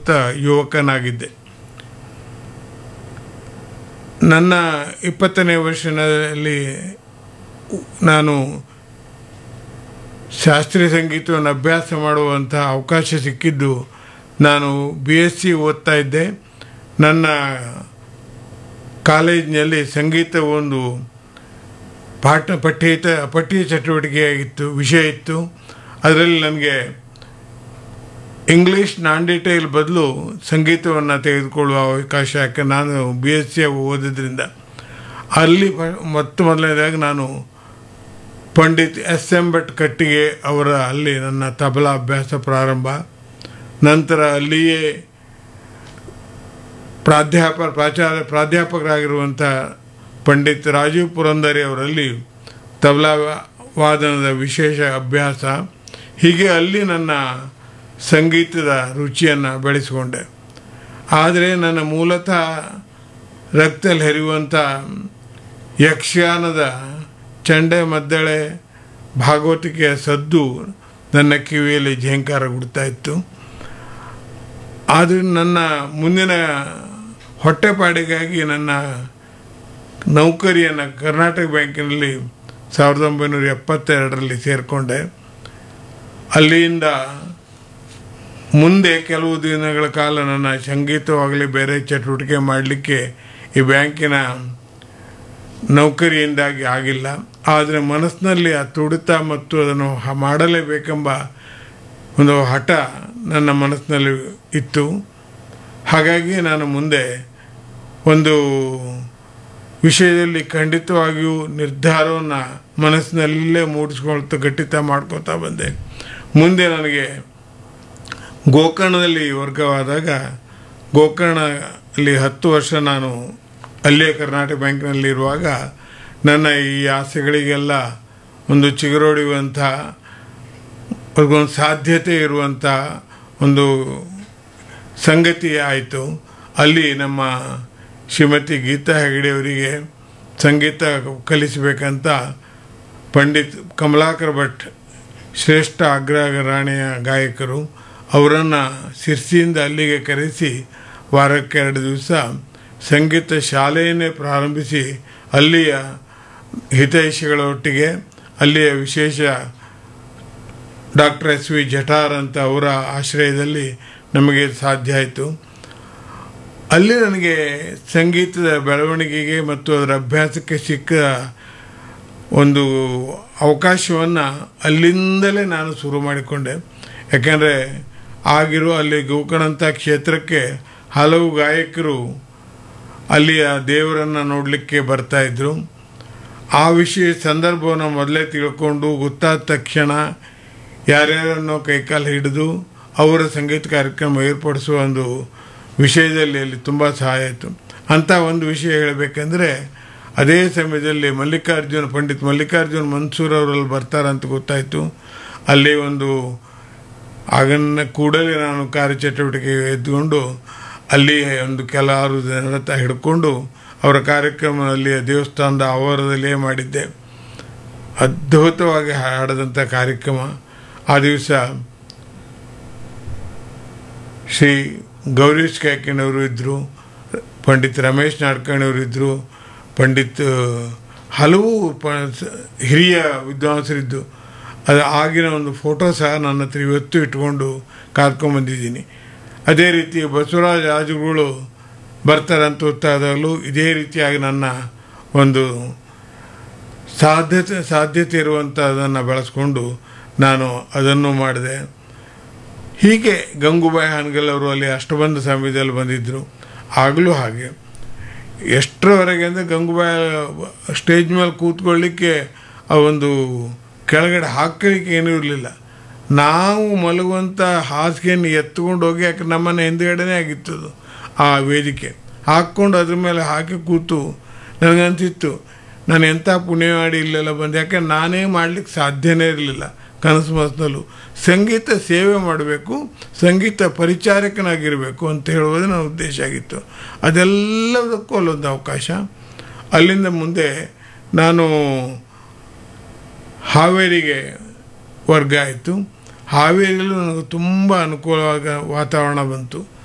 ಸೂಕ್ತ ಯುವಕನಾಗಿದ್ದೆ ನನ್ನ ಇಪ್ಪತ್ತನೇ ವರ್ಷದಲ್ಲಿ ನಾನು ಶಾಸ್ತ್ರೀಯ ಸಂಗೀತವನ್ನು ಅಭ್ಯಾಸ ಮಾಡುವಂಥ ಅವಕಾಶ ಸಿಕ್ಕಿದ್ದು ನಾನು ಬಿ ಎಸ್ ಸಿ ಓದ್ತಾ ಇದ್ದೆ ನನ್ನ ಕಾಲೇಜಿನಲ್ಲಿ ಸಂಗೀತ ಒಂದು ಪಾಠ ಪಠ್ಯೇತ ಪಠ್ಯ ಚಟುವಟಿಕೆಯಾಗಿತ್ತು ವಿಷಯ ಇತ್ತು ಅದರಲ್ಲಿ ನನಗೆ ಇಂಗ್ಲೀಷ್ ನಾನ್ ಡಿಟೇಲ್ ಬದಲು ಸಂಗೀತವನ್ನು ತೆಗೆದುಕೊಳ್ಳುವ ಅವಕಾಶ ಯಾಕೆ ನಾನು ಬಿ ಎಸ್ ಸಿ ಓದಿದ್ರಿಂದ ಅಲ್ಲಿ ಪ- ಮೊತ್ತ ಮೊದಲನೇದಾಗಿ ನಾನು ಪಂಡಿತ್ ಎಸ್ ಎಂ ಭಟ್ ಕಟ್ಟಿಗೆ ಅವರ ಅಲ್ಲಿ ನನ್ನ ತಬಲಾ ಅಭ್ಯಾಸ ಪ್ರಾರಂಭ ನಂತರ ಅಲ್ಲಿಯೇ ಪ್ರಾಧ್ಯಾಪಕ ಪ್ರಾಚಾರ್ಯ ಪ್ರಾಧ್ಯಾಪಕರಾಗಿರುವಂಥ ಪಂಡಿತ್ ರಾಜೀವ್ ಪುರಂದರಿ ಅವರಲ್ಲಿ ತಬಲಾ ವಾದನದ ವಿಶೇಷ ಅಭ್ಯಾಸ ಹೀಗೆ ಅಲ್ಲಿ ನನ್ನ ಸಂಗೀತದ ರುಚಿಯನ್ನು ಬೆಳೆಸಿಕೊಂಡೆ ಆದರೆ ನನ್ನ ಮೂಲತಃ ರಕ್ತದಲ್ಲಿ ಹರಿಯುವಂಥ ಯಕ್ಷಗಾನದ ಚಂಡೆ ಮದ್ದಳೆ ಭಾಗವತಿಕೆಯ ಸದ್ದು ನನ್ನ ಕಿವಿಯಲ್ಲಿ ಝೇಂಕಾರ ಗುಡ್ತಾ ಇತ್ತು ಆದರೆ ನನ್ನ ಮುಂದಿನ ಹೊಟ್ಟೆಪಾಡಿಗಾಗಿ ನನ್ನ ನೌಕರಿಯನ್ನು ಕರ್ನಾಟಕ ಬ್ಯಾಂಕಿನಲ್ಲಿ ಸಾವಿರದ ಒಂಬೈನೂರ ಎಪ್ಪತ್ತೆರಡರಲ್ಲಿ ಸೇರಿಕೊಂಡೆ ಅಲ್ಲಿಂದ ಮುಂದೆ ಕೆಲವು ದಿನಗಳ ಕಾಲ ನನ್ನ ಸಂಗೀತವಾಗಲಿ ಬೇರೆ ಚಟುವಟಿಕೆ ಮಾಡಲಿಕ್ಕೆ ಈ ಬ್ಯಾಂಕಿನ ನೌಕರಿಯಿಂದಾಗಿ ಆಗಿಲ್ಲ ಆದರೆ ಮನಸ್ಸಿನಲ್ಲಿ ಆ ತುಡಿತ ಮತ್ತು ಅದನ್ನು ಹ- ಮಾಡಲೇಬೇಕೆಂಬ ಒಂದು ಹಠ ನನ್ನ ಮನಸ್ಸಿನಲ್ಲಿ ಇತ್ತು ಹಾಗಾಗಿ ನಾನು ಮುಂದೆ ಒಂದು ವಿಷಯದಲ್ಲಿ ಖಂಡಿತವಾಗಿಯೂ ನಿರ್ಧಾರವನ್ನು ಮನಸ್ಸಿನಲ್ಲೇ ಮೂಡಿಸ್ಕೊಳ್ತಾ ಗಟ್ಟಿತ ಮಾಡ್ಕೊತಾ ಬಂದೆ ಮುಂದೆ ನನಗೆ ಗೋಕರ್ಣದಲ್ಲಿ ವರ್ಗವಾದಾಗ ಗೋಕರ್ಣ ಅಲ್ಲಿ ಹತ್ತು ವರ್ಷ ನಾನು ಅಲ್ಲೇ ಕರ್ನಾಟಕ ಬ್ಯಾಂಕ್ನಲ್ಲಿ ಇರುವಾಗ ನನ್ನ ಈ ಆಸೆಗಳಿಗೆಲ್ಲ ಒಂದು ಚಿಗುರೊಡೆಯುವಂಥ ಅವ್ರಿಗೊಂದು ಸಾಧ್ಯತೆ ಇರುವಂಥ ಒಂದು ಸಂಗತಿ ಆಯಿತು ಅಲ್ಲಿ ನಮ್ಮ ಶ್ರೀಮತಿ ಗೀತಾ ಹೆಗಡೆ ಅವರಿಗೆ ಸಂಗೀತ ಕಲಿಸಬೇಕಂತ ಪಂಡಿತ್ ಕಮಲಾಕರ್ ಭಟ್ ಶ್ರೇಷ್ಠ ಅಗ್ರರಾಣಿಯ ಗಾಯಕರು ಅವರನ್ನು ಸಿರ್ಸಿಯಿಂದ ಅಲ್ಲಿಗೆ ಕರೆಸಿ ವಾರಕ್ಕೆ ಎರಡು ದಿವಸ ಸಂಗೀತ ಶಾಲೆಯನ್ನೇ ಪ್ರಾರಂಭಿಸಿ ಅಲ್ಲಿಯ ಹಿತೈಷಿಗಳ ಒಟ್ಟಿಗೆ ಅಲ್ಲಿಯ ವಿಶೇಷ ಡಾಕ್ಟರ್ ಎಸ್ ವಿ ಜಠಾರ್ ಅಂತ ಅವರ ಆಶ್ರಯದಲ್ಲಿ ನಮಗೆ ಸಾಧ್ಯ ಆಯಿತು ಅಲ್ಲಿ ನನಗೆ ಸಂಗೀತದ ಬೆಳವಣಿಗೆಗೆ ಮತ್ತು ಅದರ ಅಭ್ಯಾಸಕ್ಕೆ ಸಿಕ್ಕ ಒಂದು ಅವಕಾಶವನ್ನು ಅಲ್ಲಿಂದಲೇ ನಾನು ಶುರು ಮಾಡಿಕೊಂಡೆ ಯಾಕೆಂದರೆ ಆಗಿರೋ ಅಲ್ಲಿ ಗೋಕರ್ಣಂಥ ಕ್ಷೇತ್ರಕ್ಕೆ ಹಲವು ಗಾಯಕರು ಅಲ್ಲಿಯ ದೇವರನ್ನು ನೋಡಲಿಕ್ಕೆ ಬರ್ತಾಯಿದ್ರು ಆ ವಿಷಯ ಸಂದರ್ಭವನ್ನು ಮೊದಲೇ ತಿಳ್ಕೊಂಡು ಗೊತ್ತಾದ ತಕ್ಷಣ ಯಾರ್ಯಾರನ್ನೋ ಕೈಕಾಲು ಹಿಡಿದು ಅವರ ಸಂಗೀತ ಕಾರ್ಯಕ್ರಮ ಏರ್ಪಡಿಸುವ ಒಂದು ವಿಷಯದಲ್ಲಿ ಅಲ್ಲಿ ತುಂಬ ಸಹಾಯ ಆಯಿತು ಅಂಥ ಒಂದು ವಿಷಯ ಹೇಳಬೇಕೆಂದ್ರೆ ಅದೇ ಸಮಯದಲ್ಲಿ ಮಲ್ಲಿಕಾರ್ಜುನ ಪಂಡಿತ್ ಮಲ್ಲಿಕಾರ್ಜುನ ಮನ್ಸೂರ್ ಅವರಲ್ಲಿ ಬರ್ತಾರಂತ ಗೊತ್ತಾಯಿತು ಅಲ್ಲಿ ಒಂದು ಆಗನ್ನ ಕೂಡಲೇ ನಾನು ಕಾರ್ಯಚಟುವಟಿಕೆಗೆ ಎದ್ದುಕೊಂಡು ಅಲ್ಲಿ ಒಂದು ಕೆಲವಾರು ಜನರ ಹತ್ರ ಹಿಡ್ಕೊಂಡು ಅವರ ಕಾರ್ಯಕ್ರಮದಲ್ಲಿ ದೇವಸ್ಥಾನದ ಆವರಣದಲ್ಲೇ ಮಾಡಿದ್ದೆ ಅದ್ಭುತವಾಗಿ ಹಾಡಿದಂಥ ಕಾರ್ಯಕ್ರಮ ಆ ದಿವಸ ಶ್ರೀ ಗೌರೀಶ್ ಕಾಯ್ಕಿನವರು ಇದ್ದರು ಪಂಡಿತ್ ರಮೇಶ್ ನಾಡ್ಕಣಿಯವರು ಇದ್ದರು ಪಂಡಿತ್ ಹಲವು ಪ ಹಿರಿಯ ವಿದ್ವಾಂಸರಿದ್ದು ಅದು ಆಗಿನ ಒಂದು ಫೋಟೋ ಸಹ ನನ್ನ ಹತ್ರ ಇವತ್ತು ಇಟ್ಕೊಂಡು ಕಾದ್ಕೊಂಬಂದಿದ್ದೀನಿ ಅದೇ ರೀತಿ ಬಸವರಾಜ ರಾಜುಗಳು ಬರ್ತಾರಂತ ಗೊತ್ತಾದಾಗಲೂ ಇದೇ ರೀತಿಯಾಗಿ ನನ್ನ ಒಂದು ಸಾಧ್ಯತೆ ಸಾಧ್ಯತೆ ಇರುವಂಥದ್ದನ್ನು ಬೆಳೆಸ್ಕೊಂಡು ನಾನು ಅದನ್ನು ಮಾಡಿದೆ ಹೀಗೆ ಗಂಗೂಬಾಯಿ ಹಾನಗಲ್ ಅವರು ಅಲ್ಲಿ ಅಷ್ಟಬಂಧ ಸಮಯದಲ್ಲಿ ಬಂದಿದ್ದರು ಆಗಲೂ ಹಾಗೆ ಎಷ್ಟರವರೆಗೆ ಅಂದರೆ ಗಂಗೂಬಾಯಿ ಸ್ಟೇಜ್ ಮೇಲೆ ಕೂತ್ಕೊಳ್ಳಿಕ್ಕೆ ಆ ಒಂದು ಕೆಳಗಡೆ ಹಾಕಲಿಕ್ಕೆ ಏನೂ ಇರಲಿಲ್ಲ ನಾವು ಮಲಗುವಂಥ ಹಾಸಿಗೆಯನ್ನು ಎತ್ಕೊಂಡು ಹೋಗಿ ಯಾಕೆ ನಮ್ಮನೆ ಹಿಂದುಗಡೆನೇ ಆಗಿತ್ತು ಅದು ಆ ವೇದಿಕೆ ಹಾಕ್ಕೊಂಡು ಅದ್ರ ಮೇಲೆ ಹಾಕಿ ಕೂತು ನನಗನ್ಸಿತ್ತು ನಾನು ಎಂಥ ಪುಣ್ಯ ಮಾಡಿ ಇಲ್ಲೆಲ್ಲ ಬಂದೆ ಯಾಕೆ ನಾನೇ ಮಾಡಲಿಕ್ಕೆ ಸಾಧ್ಯನೇ ಇರಲಿಲ್ಲ ಕನಸು ಮನಸ್ಸಿನಲ್ಲೂ ಸಂಗೀತ ಸೇವೆ ಮಾಡಬೇಕು ಸಂಗೀತ ಪರಿಚಾರಕನಾಗಿರಬೇಕು ಅಂತ ಹೇಳುವುದು ನನ್ನ ಉದ್ದೇಶ ಆಗಿತ್ತು ಅದೆಲ್ಲದಕ್ಕೂ ಅಲ್ಲೊಂದು ಅವಕಾಶ ಅಲ್ಲಿಂದ ಮುಂದೆ ನಾನು ಹಾವೇರಿಗೆ ವರ್ಗ ಆಯಿತು ಹಾವೇರಿಯಲ್ಲೂ ನನಗೆ ತುಂಬ ಅನುಕೂಲವಾದ ವಾತಾವರಣ ಬಂತು